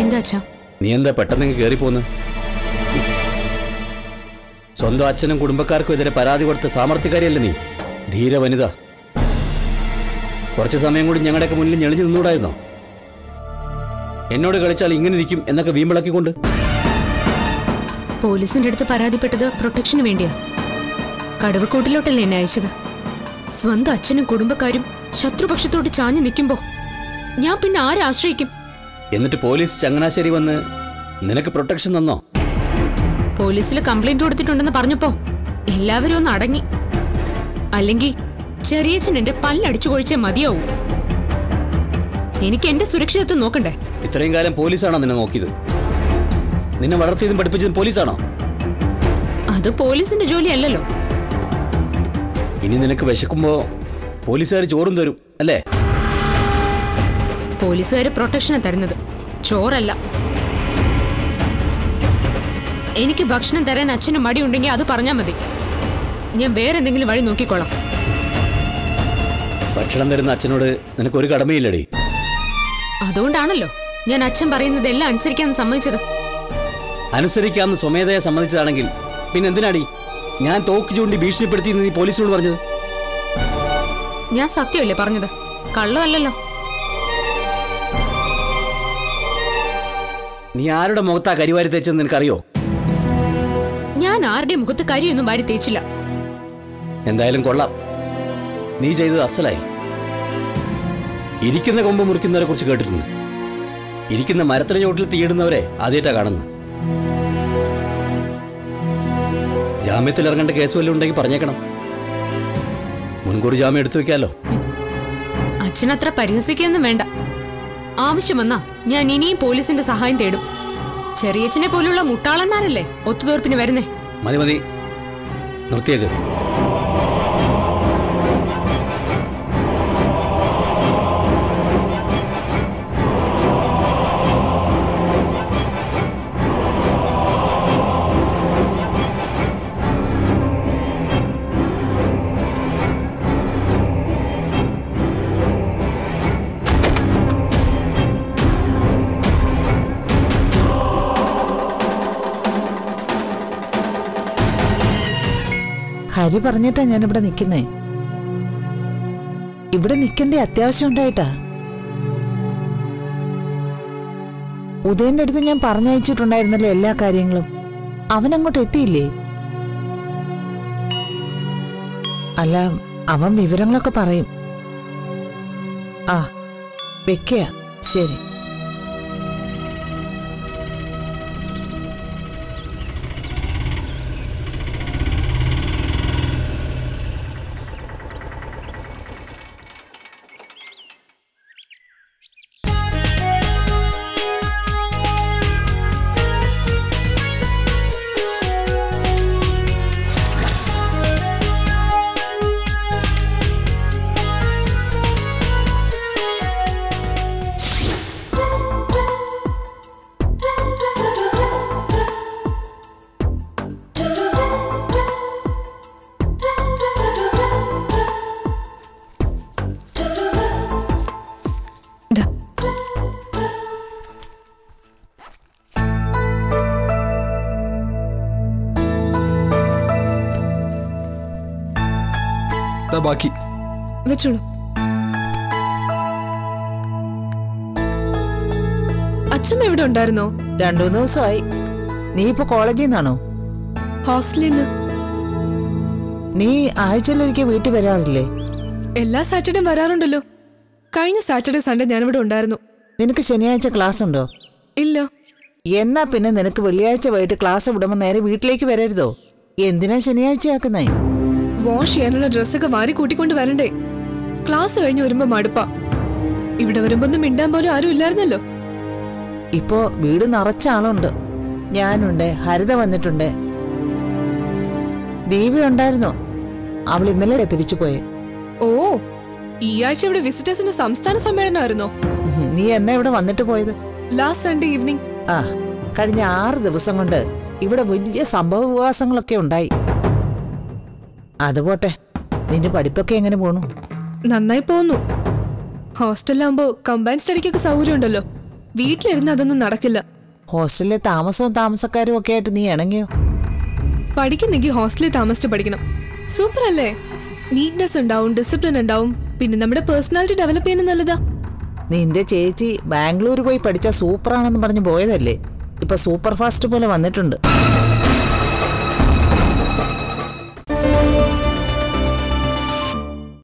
എന്താ അച്ഛാ നീ എന്താ പെട്ടെന്ന് ഇങ്ങ് കേറിപ്പോന്ന് സ്വന്തം അച്ഛനും കുടുംബക്കാർക്കും എതിരെ പരാതി കൊടുത്ത സാമർത്ഥ്യക്കാരിയല്ലേ നീ ധീര വനിത കുറച്ച് സമയം കൂടി ഞങ്ങളുടെയൊക്കെ മുന്നിൽ ഞെളിഞ്ഞു നിന്നൂടായിരുന്നോ എന്നോട് കളിച്ചാൽ ഇങ്ങനെ ഇരിക്കും എന്നൊക്കെ വീമ്പിളക്കിക്കൊണ്ട് പോലീസിന്റെ അടുത്ത് പരാതിപ്പെട്ടത് പ്രൊട്ടക്ഷന് വേണ്ടിയാ കടവക്കൂട്ടിലോട്ടല്ലേ എന്നെ അയച്ചത് സ്വന്തം അച്ഛനും കുടുംബക്കാരും ശത്രുപക്ഷത്തോട് ചാഞ്ഞു നിൽക്കുമ്പോ ഞാൻ പിന്നെ ആരെ ആശ്രയിക്കും എന്നിട്ട് പോലീസ് ചങ്ങനാശ്ശേരി വന്ന് നിനക്ക് പ്രൊട്ടക്ഷൻ തന്നോ പോലീസിൽ കംപ്ലൈന്റ് കൊടുത്തിട്ടുണ്ടെന്ന് പറഞ്ഞപ്പോ എല്ലാവരും ഒന്ന് അടങ്ങി അല്ലെങ്കിൽ ചെറിയച്ഛൻ എന്റെ പല്ലടിച്ചു കൊഴിച്ചേ മതിയാവും എനിക്ക് എന്റെ സുരക്ഷിതത്വം നോക്കണ്ടേ ഇത്രയും കാലം പോലീസാണോ നിന്നെ നോക്കിയത് നിന്നെ വളർത്തിയതും പഠിപ്പിച്ചതും പോലീസാണോ അത് പോലീസിന്റെ ജോലിയല്ലല്ലോ ഇനി നിനക്ക് വിശക്കുമ്പോ പോലീസുകാർ ചോറും തരും അല്ലേ പോലീസുകാര് പ്രൊട്ടക്ഷനെ തരുന്നത് ചോറല്ല എനിക്ക് ഭക്ഷണം തരാൻ അച്ഛന് മടിയുണ്ടെങ്കിൽ അത് പറഞ്ഞാൽ മതി ഞാൻ വേറെ എന്തെങ്കിലും വഴി നോക്കിക്കോളാം ഭക്ഷണം തരുന്ന അച്ഛനോട് നിനക്ക് ഒരു കടമയില്ലടി അതുകൊണ്ടാണല്ലോ ഞാൻ അച്ഛൻ പറയുന്നതെല്ലാം അനുസരിക്കാൻ സമ്മതിച്ചത് അനുസരിക്കാമെന്ന് സ്വമേധയെ സമ്മതിച്ചതാണെങ്കിൽ പിന്നെ എന്തിനാടി ഞാൻ തോക്ക് ചൂണ്ടി ഭീഷണിപ്പെടുത്തി എന്ന് നീ പോലീസിനോട് പറഞ്ഞത് ഞാൻ സത്യമല്ലേ പറഞ്ഞത് കള്ളമല്ലല്ലോ നീ ആരുടെ മുഖത്താ കരിവാരി തേച്ചെന്ന് നിനക്കറിയോ ഞാൻ ആരുടെ മുഖത്ത് കരിയൊന്നും വാരി തേച്ചില്ല എന്തായാലും കൊള്ളാം നീ ചെയ്തത് അസലായി ഇരിക്കുന്ന കൊമ്പ് മുറിക്കുന്നവരെ കുറിച്ച് കേട്ടിട്ടുണ്ട് ഇരിക്കുന്ന മരത്തിന് ചോട്ടിൽ തീയിടുന്നവരെ ആദ്യമായിട്ടാ കാണുന്നത് ജാമ്യത്തിൽ ഇറങ്ങേണ്ട കേസ് വല്ലതും ഉണ്ടെങ്കിൽ പറഞ്ഞേക്കണം മുൻകൂർ ജാമ്യം എടുത്തു വെക്കാലോ അച്ഛനത്ര പരിഹസിക്കൊന്നും വേണ്ട ആവശ്യം വന്നാ ഞാൻ ഇനിയും പോലീസിന്റെ സഹായം തേടും ചെറിയച്ഛനെ പോലുള്ള മുട്ടാളന്മാരല്ലേ ഒത്തുതീർപ്പിന് വരുന്നേ മതി മതി നിർത്തിയേക്ക് ഹരി പറഞ്ഞിട്ടാ ഞാൻ ഇവിടെ നിൽക്കുന്നേ ഇവിടെ നിൽക്കേണ്ട അത്യാവശ്യം ഉണ്ടായിട്ടാ ഉദയന്റെ അടുത്ത് ഞാൻ പറഞ്ഞയച്ചിട്ടുണ്ടായിരുന്നല്ലോ എല്ലാ കാര്യങ്ങളും അവൻ അങ്ങോട്ട് എത്തിയില്ലേ അല്ല അവൻ വിവരങ്ങളൊക്കെ പറയും ആ വെക്കുക ശരി ദാ, ദാ ബാക്കി വെച്ചോളൂ അച്ഛമ്മ ഇവിടെ ഉണ്ടായിരുന്നോ രണ്ടു മൂന്ന് ദിവസമായി നീ ഇപ്പൊ കോളേജിൽ നിന്നാണോ ഹോസ്റ്റലിൽ നിന്ന് നീ ആഴ്ചയിലൊരിക്കൽ വീട്ടിൽ വരാറില്ലേ എല്ലാ സാറ്റർഡേയും വരാറുണ്ടല്ലോ കഴിഞ്ഞ സാറ്റർഡേ സൺഡേ ഞാനിവിടെ ഉണ്ടായിരുന്നു നിനക്ക് ശനിയാഴ്ച ക്ലാസ് ഉണ്ടോ ഇല്ല എന്നാ പിന്നെ നിനക്ക് വെള്ളിയാഴ്ച വൈകിട്ട് ക്ലാസ് വിടുമ്പോൾ നേരെ വീട്ടിലേക്ക് വരരുതോ എന്തിനാ ശനിയാഴ്ച ആക്കുന്നേ വാഷ് ചെയ്യാനുള്ള ഡ്രസ്സൊക്കെ വാരി കൂട്ടിക്കൊണ്ട് വരണ്ടേ ക്ലാസ് കഴിഞ്ഞ് വരുമ്പോ മടുപ്പാ ഇവിടെ വരുമ്പോ ഒന്നും മിണ്ടാൻ പോലും ആരും ഇല്ലായിരുന്നല്ലോ ഇപ്പോ വീട് നിറച്ച ആളുണ്ട് ഞാനുണ്ട് ഹരിത വന്നിട്ടുണ്ട് ദീപ ഉണ്ടായിരുന്നു അവൾ ഇന്നലെ തിരിച്ചു പോയെ ഓ ഈ ആഴ്ച ഇവിടെ വിസിറ്റേഴ്സിന്റെ സംസ്ഥാന സമ്മേളനമായിരുന്നോ ഉം, നീ എന്നാ ഇവിടെ വന്നിട്ട് പോയത് ലാസ്റ്റ് സൺഡേ ഈവനിങ് ആ കഴിഞ്ഞ ആറ് ദിവസം കൊണ്ട് ഇവിടെ വലിയ സംഭവ വികാസങ്ങളൊക്കെ ഉണ്ടായി അതുപോട്ടെ നിന്റെ പഠിപ്പൊക്കെ എങ്ങനെ പോണു നന്നായി പോന്നു ഹോസ്റ്റലിലാകുമ്പോ കമ്പൈൻ സ്റ്റഡിക്കൊക്കെ സൗകര്യം ഉണ്ടല്ലോ വീട്ടിലിരുന്ന് അതൊന്നും നടക്കില്ല ഹോസ്റ്റലിലെ താമസവും താമസക്കാരും ഒക്കെ ആയിട്ട് നീ ഇണങ്ങിയോ പഠിക്കുന്നെങ്കിൽ ഹോസ്റ്റലിൽ താമസിച്ച് പഠിക്കണം സൂപ്പർ അല്ലേ നീറ്റ്നെസ് ഉണ്ടാവും ഡിസിപ്ലിൻ ഉണ്ടാവും പിന്നെ നമ്മുടെ പേഴ്സണാലിറ്റി ഡെവലപ്പ് ചെയ്യാനും നല്ലതാ നിന്റെ ചേച്ചി ബാംഗ്ലൂർ പോയി പഠിച്ച സൂപ്പറാണെന്ന് പറഞ്ഞ് പോയതല്ലേ ഇപ്പൊ സൂപ്പർ ഫാസ്റ്റ് പോലെ വന്നിട്ടുണ്ട്